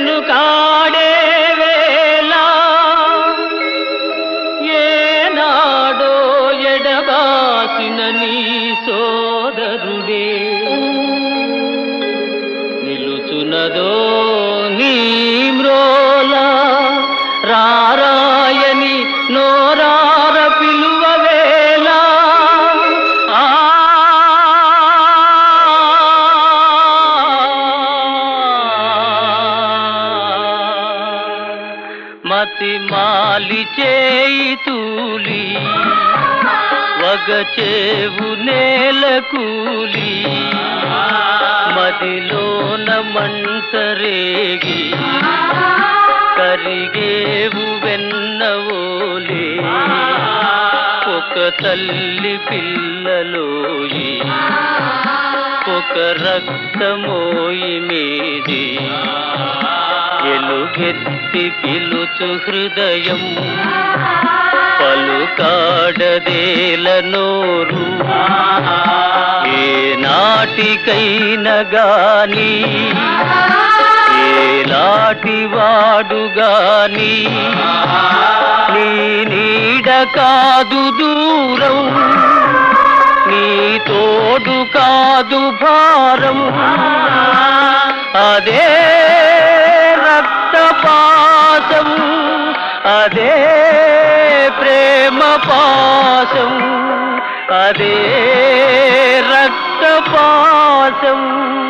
వెనుకాడే వేళ ఏనాడో ఎడబాసిన నీ సోదరుడే నిలుచునదో నీ మ్రోల రారాయని నోరార పిలువవేళ ఆ మతి మాలి చేయి తూలి వగచేవు నేల కూలి మదిలోన మంటరేగి కరిగేవు వెన్నవోలే ఒక తల్లి పిల్లలోయి ఒక రక్తమోయి మీది ఎలుగెత్తి పిలుచు హృదయం పలుకాడదేల నోరు ఏ నాటికైన గాని ఏలాటి వాడు గాని నీ నీడ కాదు దూరం నీ తోడు కాదు భారం అదే రక్తపాతం అదే ప్రేమ పాసం అదే రక్తపాసం